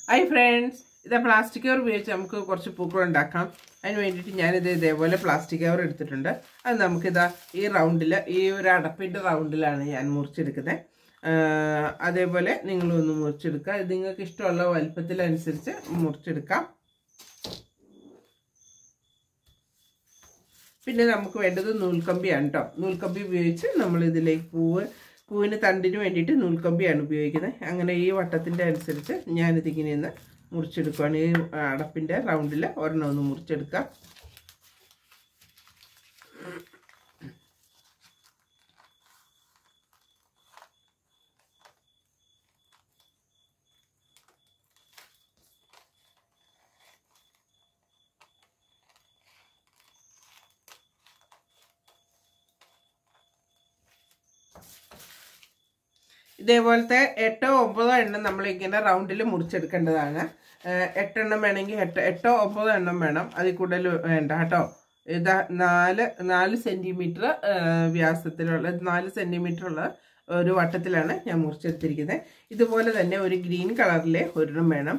hi friends ഇത് plastic cover ഉപയോഗിച്ച് നമുക്ക് കുറച്ച് പൂക്കൾ ഉണ്ടാക്കാം അതിന് വേണ്ടിയിട്ട് ഞാനിത് ഇതേപോലെ പ്ലാസ്റ്റിക് കവർ എടുത്തിട്ടുണ്ട് അത് നമുക്കിതാ ഈ റൗണ്ടിൽ ഈ ഒരു അടപ്പിൻ്റെ റൗണ്ടിലാണ് ഞാൻ മുറിച്ചെടുക്കുന്നത് ആഹ് അതേപോലെ നിങ്ങളൊന്ന് മുറിച്ചെടുക്കുക ഇത് നിങ്ങൾക്ക് ഇഷ്ടമുള്ള വലുപ്പത്തിനനുസരിച്ച് മുറിച്ചെടുക്കാം പിന്നെ നമുക്ക് വേണ്ടത് നൂൽക്കമ്പിയാണ് കേട്ടോ നൂൽക്കമ്പി ഉപയോഗിച്ച് നമ്മൾ ഇതിലേക്ക് പൂവ് പൂവിന് തണ്ടിന് വേണ്ടിയിട്ട് നൂൽക്കമ്പിയാണ് ഉപയോഗിക്കുന്നത് അങ്ങനെ ഈ വട്ടത്തിൻ്റെ അനുസരിച്ച് ഞാനിതിങ്ങനെ ഒന്ന് മുറിച്ചെടുക്കുകയാണ് ഈ അടപ്പിൻ്റെ റൗണ്ടിൽ ഒരെണ്ണം ഒന്ന് മുറിച്ചെടുക്കാം ഇതേപോലത്തെ എട്ടോ ഒമ്പതോ എണ്ണം നമ്മൾ ഇങ്ങനെ റൗണ്ടിൽ മുറിച്ചെടുക്കേണ്ടതാണ് ഏഹ് എട്ടെണ്ണം വേണമെങ്കിൽ എട്ട് എട്ടോ ഒമ്പതോ എണ്ണം വേണം അതിൽ കൂടുതൽ വേണ്ട കേട്ടോ ഇതാ നാല് നാല് സെൻറ്റിമീറ്റർ വ്യാസത്തിലുള്ള നാല് സെൻറ്റിമീറ്റർ ഉള്ള ഒരു വട്ടത്തിലാണ് ഞാൻ മുറിച്ചെടുത്തിരിക്കുന്നത് ഇതുപോലെ തന്നെ ഒരു ഗ്രീൻ കളറിലെ ഒരെണ്ണം വേണം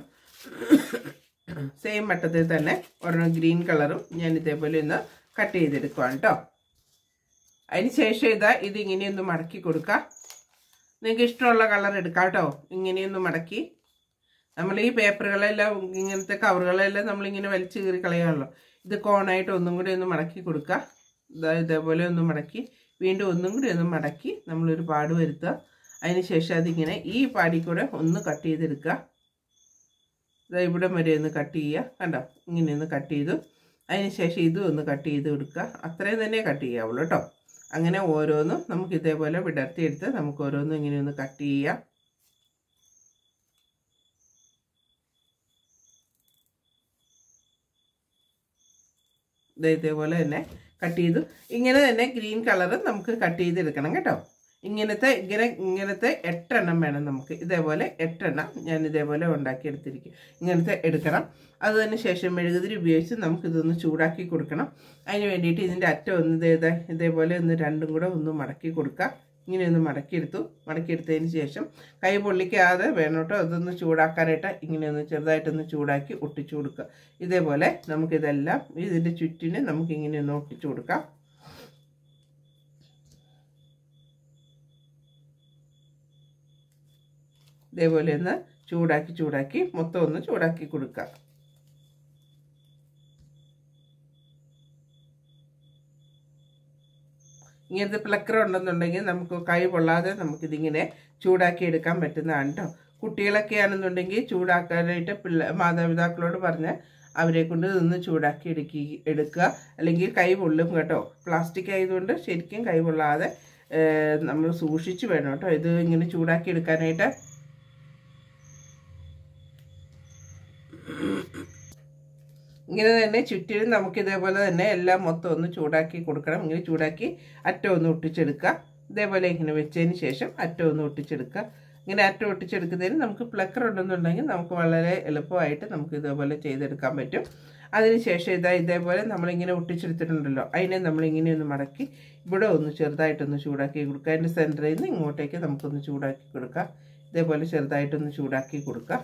സെയിം വട്ടത്തിൽ തന്നെ ഒരെണ്ണം ഗ്രീൻ കളറും ഞാൻ ഇതേപോലെ ഒന്ന് കട്ട് ചെയ്തെടുക്കുവാണ് കേട്ടോ അതിന് ശേഷം ഇതാ ഇത് ഇങ്ങനെയൊന്ന് മടക്കി കൊടുക്കുക നിങ്ങൾക്ക് ഇഷ്ടമുള്ള കളർ എടുക്കാം കേട്ടോ ഇങ്ങനെയൊന്ന് മടക്കി നമ്മൾ ഈ പേപ്പറുകളെല്ലാം ഇങ്ങനത്തെ കവറുകളെല്ലാം നമ്മളിങ്ങനെ വലിച്ചു കീറി കളയാമല്ലോ ഇത് കോണായിട്ട് ഒന്നും കൂടി ഒന്ന് മടക്കി കൊടുക്കുക ഇതാ ഇതേപോലെ ഒന്ന് മടക്കി വീണ്ടും ഒന്നും കൂടി ഒന്ന് മടക്കി നമ്മളൊരു പാട് വരുത്തുക അതിന് ശേഷം അതിങ്ങനെ ഈ പാടി കൂടെ ഒന്ന് കട്ട് ചെയ്തെടുക്കുക ഇതാ ഇവിടെ വരെ ഒന്ന് കട്ട് ചെയ്യുക കണ്ടോ ഇങ്ങനെ ഒന്ന് കട്ട് ചെയ്തു അതിന് ശേഷം ഇതും ഒന്ന് കട്ട് ചെയ്ത് കൊടുക്കുക അത്രയും തന്നെ കട്ട് ചെയ്യാവുള്ളൂ കേട്ടോ അങ്ങനെ ഓരോന്നും നമുക്ക് ഇതേപോലെ വിടർത്തിയെടുത്ത് നമുക്ക് ഓരോന്നും ഇങ്ങനെ ഒന്ന് കട്ട് ചെയ്യാം ഇതേപോലെ തന്നെ കട്ട് ചെയ്തു ഇങ്ങനെ തന്നെ ഗ്രീൻ കളർ നമുക്ക് കട്ട് ചെയ്തെടുക്കണം കേട്ടോ ഇങ്ങനത്തെ ഇങ്ങനെ ഇങ്ങനത്തെ എട്ടെണ്ണം വേണം നമുക്ക് ഇതേപോലെ എട്ടെണ്ണം ഞാൻ ഇതേപോലെ ഉണ്ടാക്കിയെടുത്തിരിക്കും ഇങ്ങനത്തെ എടുക്കണം അത് തന്നെ ശേഷം മെഴുകുതിരി ഉപയോഗിച്ച് നമുക്കിതൊന്ന് ചൂടാക്കി കൊടുക്കണം അതിന് വേണ്ടിയിട്ട് ഇതിൻ്റെ അറ്റം ഒന്ന് ഇതേ ഇതേപോലെ ഒന്ന് രണ്ടും കൂടെ ഒന്ന് മടക്കി കൊടുക്കുക ഇങ്ങനെ ഒന്ന് മടക്കിയെടുത്തു മടക്കിയെടുത്തതിന് ശേഷം കൈ പൊള്ളിക്കാതെ വേണം കേട്ടോ അതൊന്ന് ചൂടാക്കാനായിട്ട് ഇങ്ങനെ ഒന്ന് ചെറുതായിട്ടൊന്ന് ചൂടാക്കി ഒട്ടിച്ചു കൊടുക്കുക ഇതേപോലെ നമുക്കിതെല്ലാം ഇതിൻ്റെ ചുറ്റിന് നമുക്കിങ്ങനെ ഒന്ന് ഒട്ടിച്ചു കൊടുക്കാം ഇതേപോലെ ഒന്ന് ചൂടാക്കി ചൂടാക്കി മൊത്തം ഒന്ന് ചൂടാക്കി കൊടുക്കുക ഇങ്ങനത്തെ പ്ലക്കർ ഉണ്ടെന്നുണ്ടെങ്കിൽ നമുക്ക് കൈ പൊള്ളാതെ നമുക്കിതിങ്ങനെ ചൂടാക്കി എടുക്കാൻ പറ്റുന്നതാണ് കേട്ടോ കുട്ടികളൊക്കെ ആണെന്നുണ്ടെങ്കിൽ ചൂടാക്കാനായിട്ട് പിള്ള മാതാപിതാക്കളോട് പറഞ്ഞ് അവരെ കൊണ്ട് നിന്ന് ചൂടാക്കി എടുക്കി എടുക്കുക അല്ലെങ്കിൽ കൈ പൊള്ളും കേട്ടോ പ്ലാസ്റ്റിക് ആയതുകൊണ്ട് ശരിക്കും കൈ പൊള്ളാതെ നമ്മൾ സൂക്ഷിച്ച് വേണം കേട്ടോ ഇത് ഇങ്ങനെ ചൂടാക്കി എടുക്കാനായിട്ട് ഇങ്ങനെ തന്നെ ചുറ്റിലും നമുക്ക് ഇതേപോലെ തന്നെ എല്ലാം മൊത്തം ഒന്ന് ചൂടാക്കി കൊടുക്കണം ഇങ്ങനെ ചൂടാക്കി അറ്റം ഒന്ന് ഒട്ടിച്ചെടുക്കുക ഇതേപോലെ ഇങ്ങനെ വെച്ചതിന് ശേഷം അറ്റം ഒന്ന് ഒട്ടിച്ചെടുക്കുക ഇങ്ങനെ അറ്റം ഒട്ടിച്ചെടുക്കുന്നതിന് നമുക്ക് പ്ലക്കർ ഉണ്ടെന്നുണ്ടെങ്കിൽ നമുക്ക് വളരെ എളുപ്പമായിട്ട് നമുക്ക് ഇതേപോലെ ചെയ്തെടുക്കാൻ പറ്റും അതിനുശേഷം ഇതാ ഇതേപോലെ നമ്മളിങ്ങനെ ഒട്ടിച്ചെടുത്തിട്ടുണ്ടല്ലോ അതിനെ നമ്മളിങ്ങനെ ഒന്ന് മടക്കി ഇവിടെ ഒന്ന് ചെറുതായിട്ടൊന്ന് ചൂടാക്കി കൊടുക്കുക അതിൻ്റെ സെൻറ്ററിൽ നിന്ന് ഇങ്ങോട്ടേക്ക് നമുക്കൊന്ന് ചൂടാക്കി കൊടുക്കാം ഇതേപോലെ ചെറുതായിട്ടൊന്ന് ചൂടാക്കി കൊടുക്കുക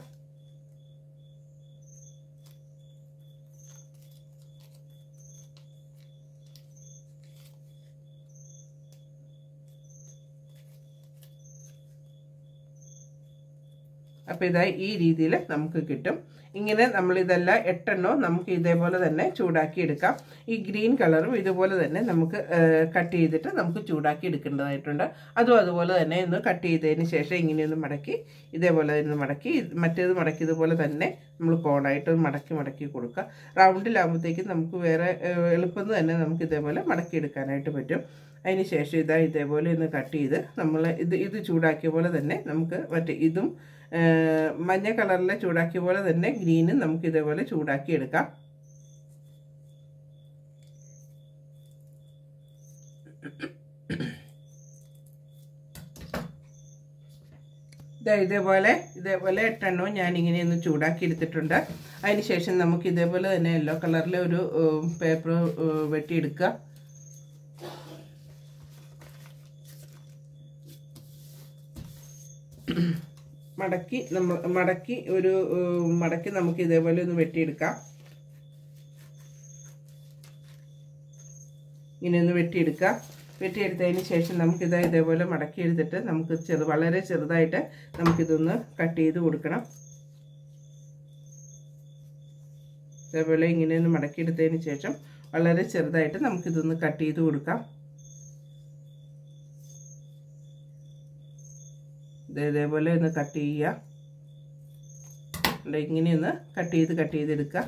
അപ്പോൾ ഇതാ ഈ രീതിയിൽ നമുക്ക് കിട്ടും ഇങ്ങനെ നമ്മളിതെല്ലാം എട്ടെണ്ണോ നമുക്ക് ഇതേപോലെ തന്നെ ചൂടാക്കി എടുക്കാം ഈ ഗ്രീൻ കളറും ഇതുപോലെ തന്നെ നമുക്ക് കട്ട് ചെയ്തിട്ട് നമുക്ക് ചൂടാക്കി എടുക്കേണ്ടതായിട്ടുണ്ട് അതും അതുപോലെ തന്നെ ഒന്ന് കട്ട് ചെയ്തതിന് ശേഷം ഇങ്ങനെയൊന്ന് മടക്കി ഇതേപോലെ ഒന്ന് മടക്കി മറ്റേത് മടക്കിയതുപോലെ തന്നെ നമ്മൾ കോണായിട്ട് മടക്കി മടക്കി കൊടുക്കുക റൗണ്ടിലാകുമ്പോഴത്തേക്കും നമുക്ക് വേറെ എളുപ്പം തന്നെ നമുക്ക് ഇതേപോലെ മടക്കി എടുക്കാനായിട്ട് പറ്റും അതിന് ശേഷം ഇതാ ഇതേപോലെ ഒന്ന് കട്ട് ചെയ്ത് നമ്മൾ ഇത് ഇത് ചൂടാക്കിയ പോലെ തന്നെ നമുക്ക് മറ്റേ ഇതും മഞ്ഞ കളറിലെ ചൂടാക്കിയ പോലെ തന്നെ ഗ്രീനും നമുക്ക് ഇതേപോലെ ചൂടാക്കി എടുക്കാം ഇതേപോലെ ഇതേപോലെ എട്ടെണ്ണവും ഞാനിങ്ങനെ ഒന്ന് ചൂടാക്കി എടുത്തിട്ടുണ്ട് അതിന് ശേഷം നമുക്ക് ഇതേപോലെ തന്നെ യെല്ലോ കളറിലെ ഒരു പേപ്പർ വെട്ടിയെടുക്കുക മടക്കി നമ്മൾ മടക്കി ഒരു ഏഹ്, മടക്കി നമുക്ക് ഇതേപോലെ ഒന്ന് വെട്ടിയെടുക്കാം ഇങ്ങനെ ഒന്ന് വെട്ടിയെടുക്കാം വെട്ടിയെടുത്തതിന് ശേഷം നമുക്കിത് ഇതേപോലെ മടക്കി എടുത്തിട്ട് നമുക്ക് ചെറു വളരെ ചെറുതായിട്ട് നമുക്കിതൊന്ന് കട്ട് ചെയ്ത് കൊടുക്കണം ഇതേപോലെ ഇങ്ങനെ ഒന്ന് മടക്കിയെടുത്തതിന് ശേഷം വളരെ ചെറുതായിട്ട് നമുക്കിതൊന്ന് കട്ട് ചെയ്ത് കൊടുക്കാം ഇത് ഇതേപോലെ ഒന്ന് കട്ട് ചെയ്യുക ദേ ഇങ്ങനെ ഒന്ന് കട്ട് ചെയ്ത് കട്ട് ചെയ്തെടുക്കുക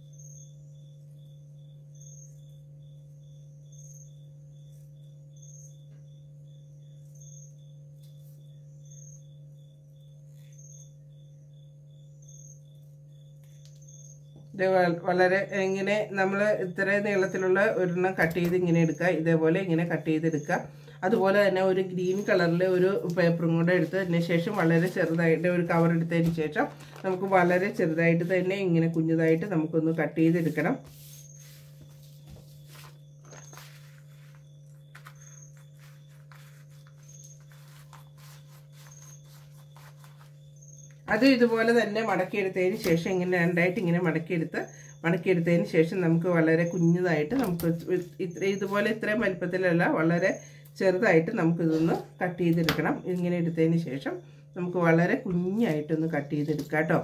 ഇത് വ- വളരെ ഇങ്ങനെ നമ്മൾ ഇത്രയും നീളത്തിലുള്ള ഒരെണ്ണം കട്ട് ചെയ്ത് ഇങ്ങനെ എടുക്കുക ഇതേപോലെ ഇങ്ങനെ കട്ട് ചെയ്തെടുക്കുക അതുപോലെ തന്നെ ഒരു ഗ്രീൻ കളറിൽ ഒരു പേപ്പറും കൂടെ എടുത്ത് അതിന് ശേഷം വളരെ ചെറുതായിട്ട് ഒരു കവർ എടുത്തതിന് ശേഷം നമുക്ക് വളരെ ചെറുതായിട്ട് തന്നെ ഇങ്ങനെ കുഞ്ഞതായിട്ട് നമുക്കൊന്ന് കട്ട് ചെയ്തെടുക്കണം അത് ഇതുപോലെ തന്നെ മടക്കിയെടുത്തതിന് ശേഷം ഇങ്ങനെ രണ്ടായിട്ട് ഇങ്ങനെ മടക്കിയെടുത്ത് മടക്കിയെടുത്തതിന് ശേഷം നമുക്ക് വളരെ കുഞ്ഞതായിട്ട് നമുക്ക് ഇത്ര ഇതുപോലെ ഇത്രയും വലിപ്പത്തിലല്ല വളരെ ചെറുതായിട്ട് നമുക്കിതൊന്ന് കട്ട് ചെയ്തെടുക്കണം ഇങ്ങനെ എടുത്തതിന് ശേഷം നമുക്ക് വളരെ കുഞ്ഞായിട്ടൊന്ന് കട്ട് ചെയ്തെടുക്കാം കേട്ടോ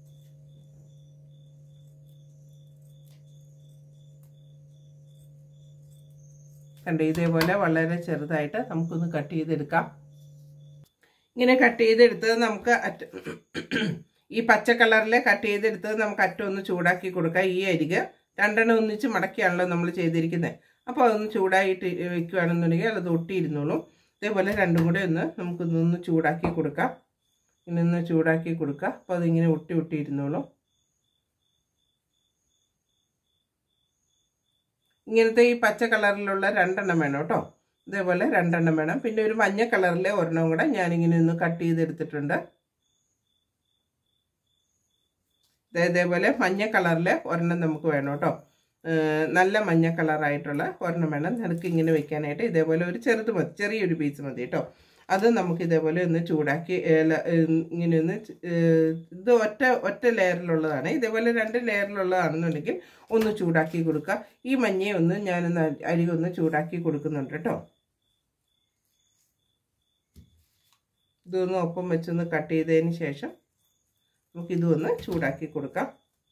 കണ്ടോ ഇതേപോലെ വളരെ ചെറുതായിട്ട് നമുക്കൊന്ന് കട്ട് ചെയ്തെടുക്കാം ഇങ്ങനെ കട്ട് ചെയ്തെടുത്തത് നമുക്ക് അറ്റ ഈ പച്ച കളറിൽ കട്ട് ചെയ്തെടുത്തത് നമുക്ക് അറ്റം ഒന്ന് ചൂടാക്കി കൊടുക്കാം ഈ അരിക് രണ്ടെണ്ണം ഒന്നിച്ച് മടക്കിയാണല്ലോ നമ്മൾ ചെയ്തിരിക്കുന്നത് അപ്പോൾ അതൊന്ന് ചൂടായിട്ട് വെക്കുകയാണെന്നുണ്ടെങ്കിൽ അത് ഒട്ടിയിരുന്നോളും ഇതേപോലെ രണ്ടും കൂടെ ഒന്ന് നമുക്കൊന്നൊന്ന് ചൂടാക്കി കൊടുക്കാം ഇങ്ങനെ ഒന്ന് ചൂടാക്കി കൊടുക്കാം അപ്പോൾ അതിങ്ങനെ ഒട്ടി ഒട്ടിയിരുന്നോളും ഇങ്ങനത്തെ ഈ പച്ച കളറിലുള്ള രണ്ടെണ്ണം വേണം കേട്ടോ ഇതേപോലെ രണ്ടെണ്ണം വേണം പിന്നെ ഒരു മഞ്ഞ കളറിലെ ഒരെണ്ണം കൂടെ ഞാനിങ്ങനെ ഒന്ന് കട്ട് ചെയ്തെടുത്തിട്ടുണ്ട് ദേ ഇതേപോലെ മഞ്ഞ കളറിലെ ഒരെണ്ണം നമുക്ക് വേണം കേട്ടോ ഏഹ് നല്ല മഞ്ഞ കളറായിട്ടുള്ള ഒരെണ്ണം വേണം നിനക്ക് ഇങ്ങനെ വെക്കാനായിട്ട് ഇതേപോലെ ഒരു ചെറുത് മതി ചെറിയൊരു പീസ് മതി കേട്ടോ അത് നമുക്ക് ഇതേപോലെ ഒന്ന് ചൂടാക്കി ഏല- ഏഹ് ഇങ്ങനെ ഒന്ന് ച്- ഏഹ് ഇത് ഒറ്റ ഒറ്റ ലെയറിലുള്ളതാണ് ഇതേപോലെ രണ്ട് ലെയറിലുള്ളതാണെന്നുണ്ടെങ്കിൽ ഒന്ന് ചൂടാക്കി കൊടുക്കുക ഈ മഞ്ഞയെ ഒന്ന് ഞാനൊന്ന് അരി- അരി ഒന്ന് ചൂടാക്കി കൊടുക്കുന്നുണ്ട് കേട്ടോ ഇതൊന്ന് ഒപ്പം വെച്ചൊന്ന് കട്ട് ചെയ്തതിന് ശേഷം നമുക്ക് ഇതൊന്ന് ചൂടാക്കി കൊടുക്കാം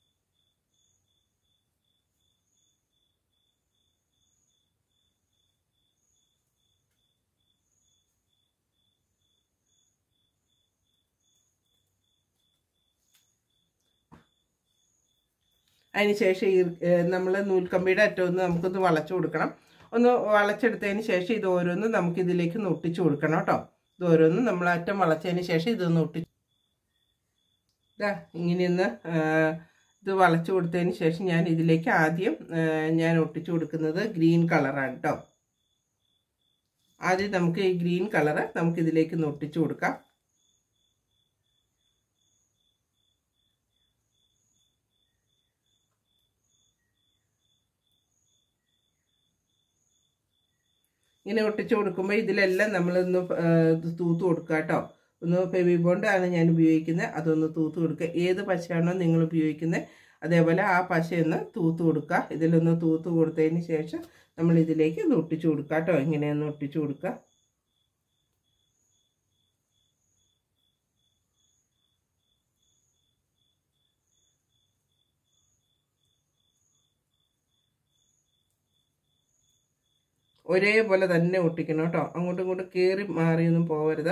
അതിനുശേഷം ഈ നമ്മൾ നൂൽക്കമ്പിയുടെ അറ്റം ഒന്ന് നമുക്കൊന്ന് വളച്ചു കൊടുക്കണം ഒന്ന് വളച്ചെടുത്തതിന് ശേഷം ഇത് ഓരോന്നും നമുക്ക് ഇതിലേക്ക് ഒന്ന് ഒട്ടിച്ചു കൊടുക്കണം കേട്ടോ ഇത് ഓരോന്നും നമ്മൾ അറ്റം വളച്ചതിന് ശേഷം ഇതൊന്ന് ഒട്ടിച്ചു ഇതാ ഇങ്ങനെയൊന്ന് ആ, ഇത് വളച്ചു കൊടുത്തതിന് ശേഷം ഞാൻ ഇതിലേക്ക് ആദ്യം ആ, ഞാൻ ഒട്ടിച്ചു കൊടുക്കുന്നത് ഗ്രീൻ കളറാണ് കേട്ടോ ആദ്യം നമുക്ക് ഈ ഗ്രീൻ കളറ് നമുക്ക് ഇതിലേക്ക് ഒന്ന് ഒട്ടിച്ചു കൊടുക്കാം ഇങ്ങനെ ഒട്ടിച്ചു കൊടുക്കുമ്പോൾ ഇതിലെല്ലാം നമ്മളൊന്ന് ആ, ഇത് തൂത്ത് കൊടുക്കുക കേട്ടോ ഒന്ന് ഫെവി ബോണ്ട് ആണ് ഞാൻ ഉപയോഗിക്കുന്നത് അതൊന്ന് തൂത്ത് കൊടുക്കുക ഏത് പശയാണോ നിങ്ങൾ ഉപയോഗിക്കുന്നത് അതേപോലെ ആ പശയൊന്ന് തൂത്ത് കൊടുക്കുക ഇതിലൊന്ന് തൂത്ത് കൊടുത്തതിന് ശേഷം നമ്മൾ ഇതിലേക്ക് ഒന്ന് ഒട്ടിച്ചു കൊടുക്കുക കേട്ടോ ഇങ്ങനെയൊന്ന് ഒട്ടിച്ചു കൊടുക്കുക ഒരേപോലെ തന്നെ ഒട്ടിക്കണം കേട്ടോ അങ്ങോട്ടും ഇങ്ങോട്ടും കയറി മാറിയൊന്നും പോകരുത്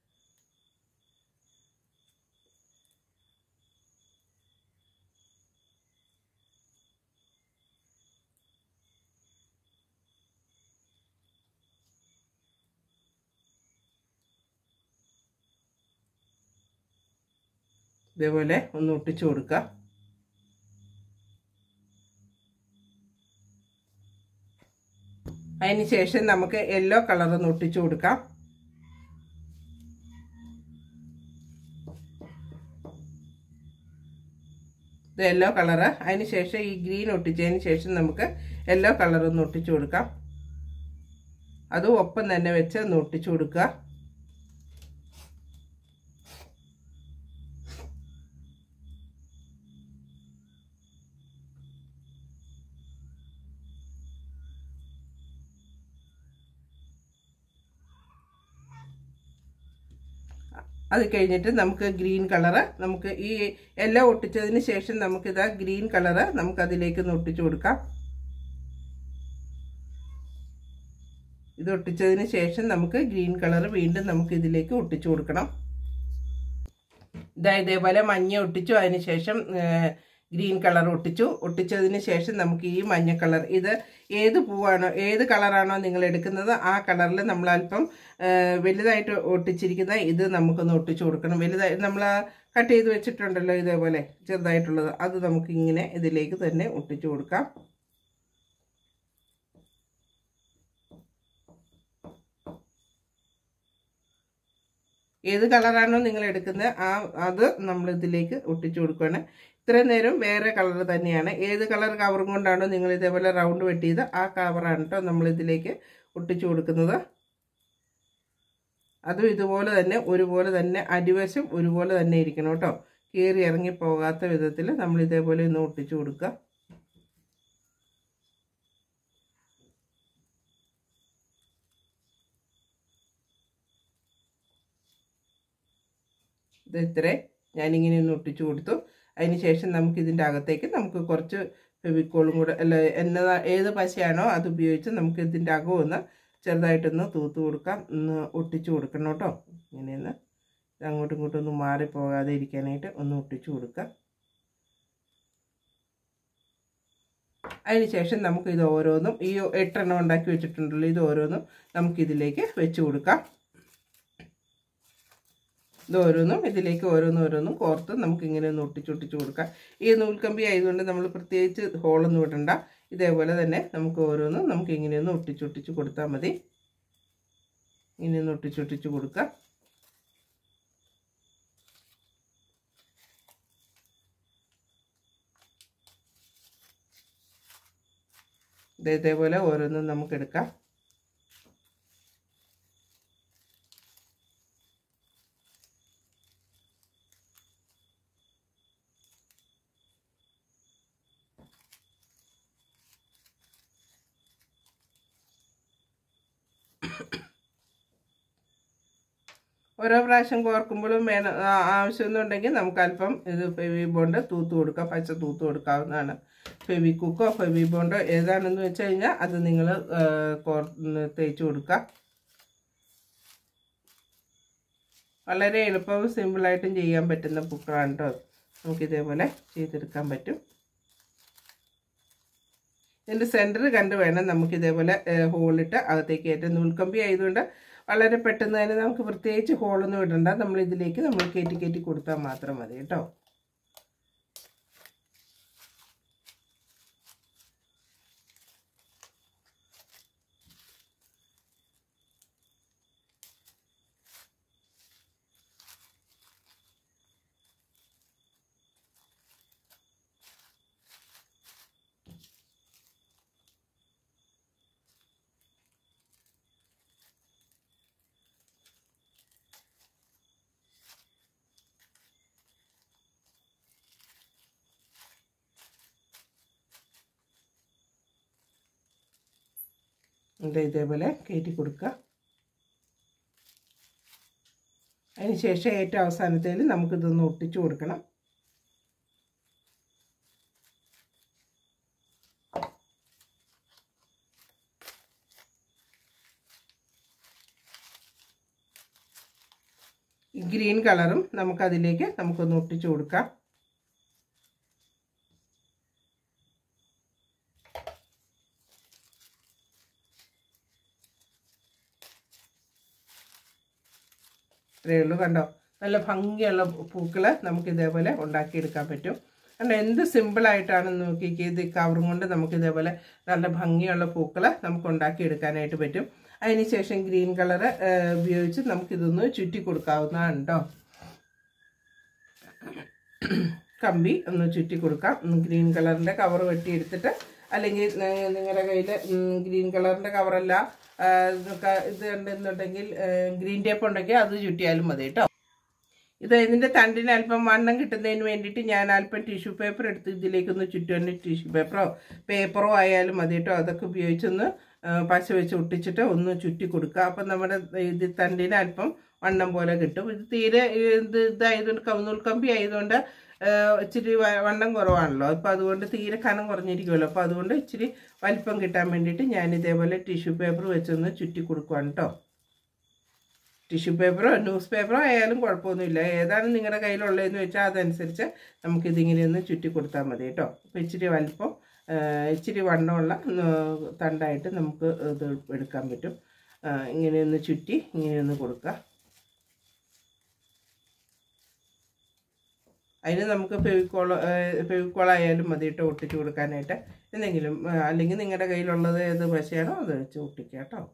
ഇതേപോലെ ഒന്ന് ഒട്ടിച്ചു കൊടുക്കുക അതിന് ശേഷം നമുക്ക് യെല്ലോ കളർ ഒന്ന് ഒട്ടിച്ചു കൊടുക്കാം ഇത് യെല്ലോ കളറ് അതിന് ശേഷം ഈ ഗ്രീൻ ഒട്ടിച്ചതിന് ശേഷം നമുക്ക് യെല്ലോ കളർ ഒന്ന് ഒട്ടിച്ചു കൊടുക്കാം അതും ഒപ്പം തന്നെ വെച്ച് ഒന്ന് ഒട്ടിച്ചു കൊടുക്കുക അത് കഴിഞ്ഞിട്ട് നമുക്ക് ഗ്രീൻ കളറ് നമുക്ക് ഈ എല്ലാം ഒട്ടിച്ചതിന് ശേഷം നമുക്കിതാ ഗ്രീൻ കളറ് നമുക്ക് അതിലേക്ക് ഒന്ന് ഒട്ടിച്ചു കൊടുക്കാം ഇത് ഒട്ടിച്ചതിന് ശേഷം നമുക്ക് ഗ്രീൻ കളർ വീണ്ടും നമുക്ക് ഇതിലേക്ക് ഒട്ടിച്ചു കൊടുക്കണം ഇതാ ഇതേപോലെ മഞ്ഞ ഒട്ടിച്ചു അതിന് ശേഷം ഗ്രീൻ കളർ ഒട്ടിച്ചു ഒട്ടിച്ചതിന് ശേഷം നമുക്ക് ഈ മഞ്ഞ കളർ ഇത് ഏത് പൂവാണോ ഏത് കളറാണോ നിങ്ങൾ എടുക്കുന്നത് ആ കളറിൽ നമ്മൾ അല്പം വലുതായിട്ട് ഒട്ടിച്ചിരിക്കുന്ന ഇത് നമുക്കൊന്ന് ഒട്ടിച്ചു കൊടുക്കണം വലുതായി നമ്മൾ കട്ട് ചെയ്ത് വെച്ചിട്ടുണ്ടല്ലോ ഇതേപോലെ ചെറുതായിട്ടുള്ളത് അത് നമുക്ക് ഇങ്ങനെ ഇതിലേക്ക് തന്നെ ഒട്ടിച്ചു കൊടുക്കാം ഏത് കളറാണോ നിങ്ങൾ എടുക്കുന്നത് ആ അത് നമ്മൾ ഇതിലേക്ക് ഒട്ടിച്ചു കൊടുക്കുകയാണ് ഇത്രയും നേരം വേറെ കളർ തന്നെയാണ് ഏത് കളർ കവറും കൊണ്ടാണോ നിങ്ങൾ ഇതേപോലെ റൗണ്ട് വെട്ടിയത് ആ കവറാണ് കേട്ടോ നമ്മൾ ഇതിലേക്ക് ഒട്ടിച്ചു കൊടുക്കുന്നത് അതും ഇതുപോലെ തന്നെ ഒരുപോലെ തന്നെ അടിവശം ഒരുപോലെ തന്നെ ഇരിക്കണം കേട്ടോ കയറി ഇറങ്ങി പോകാത്ത വിധത്തിൽ നമ്മൾ ഇതേപോലെ ഒന്ന് ഒട്ടിച്ചു കൊടുക്കുക ഇത് ഇത്രേ ഞാനിങ്ങനെ ഒന്ന് ഒട്ടിച്ചു കൊടുത്തു അതിന് ശേഷം നമുക്ക് ഇതിൻ്റെ അകത്തേക്ക് നമുക്ക് കുറച്ച് ഫെവിക്കോളും കൂടെ അല്ല എന്നതാ ഏത് പശയാണോ അത് ഉപയോഗിച്ച് നമുക്ക് ഇതിൻ്റെ അകം ഒന്ന് ചെറുതായിട്ടൊന്ന് തൂത്ത് കൊടുക്കാം ഒന്ന് ഒട്ടിച്ചു കൊടുക്കണം കേട്ടോ ഇങ്ങനെയൊന്ന് അങ്ങോട്ടും ഇങ്ങോട്ടും ഒന്ന് മാറിപ്പോകാതെ ഇരിക്കാനായിട്ട് ഒന്ന് ഒട്ടിച്ചു കൊടുക്കാം അതിന് ശേഷം നമുക്ക് ഇത് ഓരോന്നും ഈ എട്ടെണ്ണം ഉണ്ടാക്കി വെച്ചിട്ടുണ്ടല്ലോ ഇത് ഓരോന്നും നമുക്കിതിലേക്ക് വെച്ച് കൊടുക്കാം ഇത് ഓരോന്നും ഇതിലേക്ക് ഓരോന്നും ഓരോന്നും കോർത്ത് നമുക്ക് ഇങ്ങനെ ഒന്ന് ഒട്ടിച്ചൊട്ടിച്ച് കൊടുക്കാം ഈ നൂൽക്കമ്പി ആയതുകൊണ്ട് നമ്മൾ പ്രത്യേകിച്ച് ഹോളൊന്നും ഇടണ്ട ഇതേപോലെ തന്നെ നമുക്ക് ഓരോന്നും നമുക്ക് ഇങ്ങനെയൊന്ന് ഒട്ടിച്ചൊട്ടിച്ച് കൊടുത്താൽ മതി ഇങ്ങനെയൊന്ന് ഒട്ടിച്ചൊട്ടിച്ച് കൊടുക്കാം ഇതേപോലെ ഓരോന്നും നമുക്ക് എടുക്കാം ഓരോ പ്രാവശ്യം കോർക്കുമ്പോഴും വേണം ആവശ്യമെന്നുണ്ടെങ്കിൽ നമുക്ക് അല്പം ഇത് ഫെവി ബോണ്ട് തൂത്ത് കൊടുക്കാം പച്ച തൂത്ത് കൊടുക്കാവുന്നതാണ് ഫെവി കുക്കോ ഫെവി ബോണ്ടോ ഏതാണെന്ന് വെച്ച് കഴിഞ്ഞാൽ അത് നിങ്ങൾ കോർ തേച്ച് കൊടുക്കുക വളരെ എളുപ്പവും സിമ്പിളായിട്ടും ചെയ്യാൻ പറ്റുന്ന പൂക്കളാണ് കേട്ടോ നമുക്കിതേപോലെ ചെയ്തെടുക്കാൻ പറ്റും ഇതിൻ്റെ സെൻറ്റർ കണ്ട് വേണം നമുക്കിതേപോലെ ഹോളിട്ട് അകത്തേക്ക് കയറ്റാൻ നൂൽക്കമ്പി ആയതുകൊണ്ട് വളരെ പെട്ടെന്ന് തന്നെ നമുക്ക് പ്രത്യേകിച്ച് ഹോളൊന്നും ഇടണ്ട നമ്മൾ ഇതിലേക്ക് നമ്മൾ കയറ്റി കയറ്റി കൊടുത്താൽ മാത്രം മതി കേട്ടോ ഇത് ഇതേപോലെ കയറ്റി കൊടുക്കുക അതിന് ശേഷം ഏറ്റവും അവസാനത്തേൽ നമുക്കിതൊന്ന് ഒട്ടിച്ചു കൊടുക്കണം ഗ്രീൻ കളറും നമുക്കതിലേക്ക് നമുക്കൊന്ന് ഒട്ടിച്ചു കൊടുക്കാം ഇത്രയേ ഉള്ളൂ കണ്ടോ നല്ല ഭംഗിയുള്ള പൂക്കൾ നമുക്ക് ഇതേപോലെ ഉണ്ടാക്കിയെടുക്കാൻ പറ്റും കാരണം എന്ത് സിമ്പിളായിട്ടാണെന്ന് നോക്കിക്കേ ഇത് കവറും കൊണ്ട് നമുക്ക് ഇതേപോലെ നല്ല ഭംഗിയുള്ള പൂക്കൾ നമുക്ക് ഉണ്ടാക്കിയെടുക്കാനായിട്ട് പറ്റും അതിനുശേഷം ഗ്രീൻ കളർ ഉപയോഗിച്ച് നമുക്കിതൊന്ന് ചുറ്റി കൊടുക്കാവുന്നതാണ് കേട്ടോ കമ്പി ഒന്ന് ചുറ്റി കൊടുക്കാം ഗ്രീൻ കളറിൻ്റെ കവർ വെട്ടിയെടുത്തിട്ട് അല്ലെങ്കിൽ നിങ്ങളുടെ കയ്യിൽ ഗ്രീൻ കളറിൻ്റെ കവറല്ല ഇത് ഉണ്ടെന്നുണ്ടെങ്കിൽ ഗ്രീൻ ടേപ്പ് ഉണ്ടെങ്കിൽ അത് ചുറ്റിയാലും മതി കേട്ടോ ഇത് ഇതിൻ്റെ തണ്ടിന് അല്പം വണ്ണം കിട്ടുന്നതിന് വേണ്ടിയിട്ട് ഞാൻ അല്പം ടിഷ്യൂ പേപ്പർ എടുത്ത് ഇതിലേക്കൊന്ന് ചുറ്റുവാൻ ടിഷ്യൂ പേപ്പറോ പേപ്പറോ ആയാലും മതി കേട്ടോ അതൊക്കെ ഉപയോഗിച്ചൊന്ന് പശ വെച്ച് ഒട്ടിച്ചിട്ട് ഒന്ന് ചുറ്റി കൊടുക്കുക അപ്പം നമ്മുടെ ഇത് തണ്ടിന് അല്പം വണ്ണം പോലെ കിട്ടും ഇത് തീരെ ഇത് ഇതായതുകൊണ്ട് കവുന്നൂൽ കമ്പി ആയതുകൊണ്ട് ഏഹ്, ഇച്ചിരി വ- വണ്ണം കുറവാണല്ലോ അപ്പം അതുകൊണ്ട് തീരെ കനം കുറഞ്ഞിരിക്കുമല്ലോ അപ്പം അതുകൊണ്ട് ഇച്ചിരി വലിപ്പം കിട്ടാൻ വേണ്ടിയിട്ട് ഞാൻ ഇതേപോലെ ടിഷ്യൂ പേപ്പർ വെച്ചൊന്ന് ചുറ്റി കൊടുക്കുവാണ് കേട്ടോ ടിഷ്യൂ പേപ്പറോ ന്യൂസ് പേപ്പറോ ആയാലും കുഴപ്പമൊന്നുമില്ല ഏതാണ് നിങ്ങളുടെ കയ്യിലുള്ളതെന്ന് വെച്ചാൽ അതനുസരിച്ച് നമുക്കിതിങ്ങനെ ഒന്ന് ചുറ്റി കൊടുത്താൽ മതി കേട്ടോ അപ്പോൾ ഇച്ചിരി വലിപ്പം ആ, ഇച്ചിരി വണ്ണമുള്ള ആ, തണ്ടായിട്ട് നമുക്ക് ഇത് എടുക്കാൻ പറ്റും ആ, ഇങ്ങനെയൊന്ന് ചുറ്റി ഇങ്ങനെയൊന്ന് കൊടുക്കുക അതിന് നമുക്ക് ഫെവിക്കോൾ ഫെവിക്കോൾ ആയാലും മതി കേട്ടോ ഒട്ടിച്ച് കൊടുക്കാനായിട്ട് എന്തെങ്കിലും ആ, അല്ലെങ്കിൽ നിങ്ങളുടെ കയ്യിലുള്ളത് ഏത് പശയാണോ അത് വെച്ച് ഒട്ടിക്കുക കേട്ടോ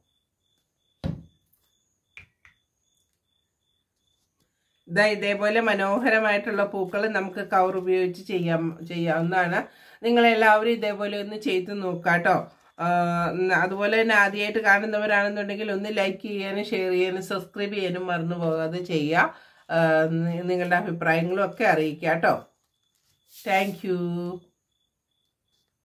ഇതാ ഇതേപോലെ മനോഹരമായിട്ടുള്ള പൂക്കൾ നമുക്ക് കവർ ഉപയോഗിച്ച് ചെയ്യാം ചെയ്യാവുന്നതാണ് നിങ്ങളെല്ലാവരും ഇതേപോലെ ഒന്ന് ചെയ്ത് നോക്കാം കേട്ടോ അതുപോലെ തന്നെ ആദ്യമായിട്ട് കാണുന്നവരാണെന്നുണ്ടെങ്കിൽ ഒന്ന് ലൈക്ക് ചെയ്യാനും ഷെയർ ചെയ്യാനും സബ്സ്ക്രൈബ് ചെയ്യാനും മറന്നു പോകാതെ ചെയ്യുക ആ, നി- നിങ്ങളുടെ അഭിപ്രായങ്ങളും ഒക്കെ അറിയിക്കുക കേട്ടോ താങ്ക് യു